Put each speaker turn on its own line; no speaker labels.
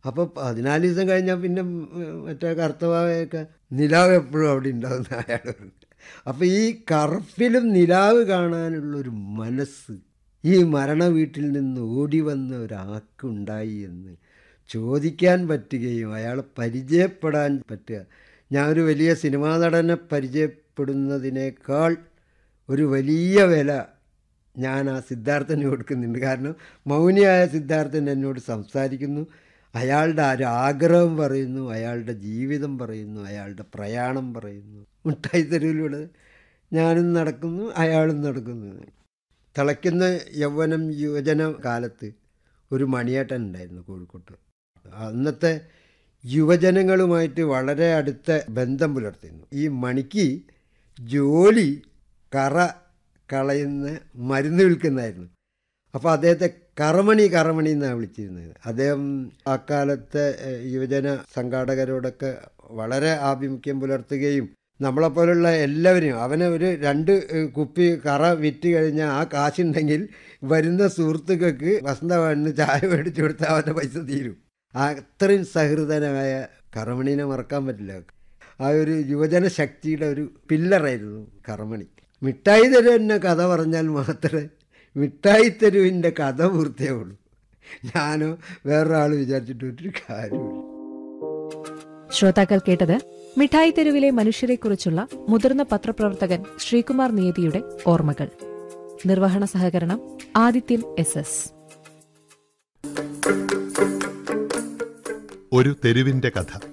അപ്പോൾ പതിനാല് ദിവസം കഴിഞ്ഞാൽ പിന്നെ ഉം, മറ്റേ കറുത്തവായൊക്കെ നിലാവ് എപ്പോഴും അവിടെ ഉണ്ടാകുന്ന അയാൾ പറഞ്ഞു അപ്പോൾ ഈ കറുപ്പിലും നിലാവ് കാണാനുള്ളൊരു മനസ്സ് ഈ മരണ വീട്ടിൽ നിന്ന് ഓടി വന്ന ഒരാൾക്കുണ്ടായി എന്ന് ചോദിക്കാൻ പറ്റുകയും അയാളെ പരിചയപ്പെടാൻ പറ്റുക ഞാൻ ഒരു വലിയ സിനിമാ നടനെ പരിചയപ്പെടുന്നതിനേക്കാൾ ഒരു വലിയ വില ഞാൻ ആ സിദ്ധാർത്ഥന് കൊടുക്കുന്നുണ്ട് കാരണം മൗനിയായ സിദ്ധാർത്ഥൻ എന്നോട് സംസാരിക്കുന്നു അയാളുടെ ഒരു ആഗ്രഹം പറയുന്നു അയാളുടെ ജീവിതം പറയുന്നു അയാളുടെ പ്രയാണം പറയുന്നു മുട്ടായി തെരുവിലൂടെ ഞാനും നടക്കുന്നു അയാളും നടക്കുന്നു തിളയ്ക്കുന്ന യൗവനം യുവജന കാലത്ത് ഒരു മണിയേട്ടൻ ഉണ്ടായിരുന്നു കോഴിക്കോട്ട് അന്നത്തെ യുവജനങ്ങളുമായിട്ട് വളരെ അടുത്ത ബന്ധം പുലർത്തിയിരുന്നു ഈ മണിക്ക് ജോലി കറ കളയുന്ന മരുന്ന് വിൽക്കുന്നതായിരുന്നു അപ്പോൾ അദ്ദേഹത്തെ കറമണി കറമണി എന്നാണ് വിളിച്ചിരുന്നത് അദ്ദേഹം അക്കാലത്തെ ഏഹ്, യുവജന സംഘാടകരോടൊക്കെ വളരെ ആഭിമുഖ്യം പുലർത്തുകയും നമ്മളെപ്പോലുള്ള എല്ലാവരെയും അവനെ ഒരു രണ്ട് ഏഹ്, കുപ്പി കറ വിറ്റ് കഴിഞ്ഞാൽ ആ കാശുണ്ടെങ്കിൽ വരുന്ന സുഹൃത്തുക്കൾക്ക് വസന്തവണ്ണ് ചായ മേടിച്ചു കൊടുത്താൽ അവൻ്റെ പൈസ തീരും ആ അത്രയും സഹൃദയനായ കറമണീനെ മറക്കാൻ പറ്റില്ല ആ ഒരു യുവജന ശക്തിയുടെ ഒരു പില്ലറായിരുന്നു കറമണി മിഠായി തെരുവ് എന്നെ കഥ പറഞ്ഞാൽ മാത്രമേ മിഠായി തെരുവിൻ്റെ കഥ പൂർത്തിയാവുള്ളൂ ഞാനോ വേറൊരാൾ വിചാരിച്ചിട്ട് ഒരു കാര്യമില്ല
ശ്രോതാക്കൾ കേട്ടത് മിഠായി തെരുവിലെ മനുഷ്യരെക്കുറിച്ചുള്ള മുതിർന്ന പത്രപ്രവർത്തകൻ ശ്രീകുമാർ നിയതിയുടെ ഓർമ്മകൾ നിർവഹണ സഹകരണം ആദിത്യൻ എസ് എസ്
ഒരു തെരുവിന്റെ കഥ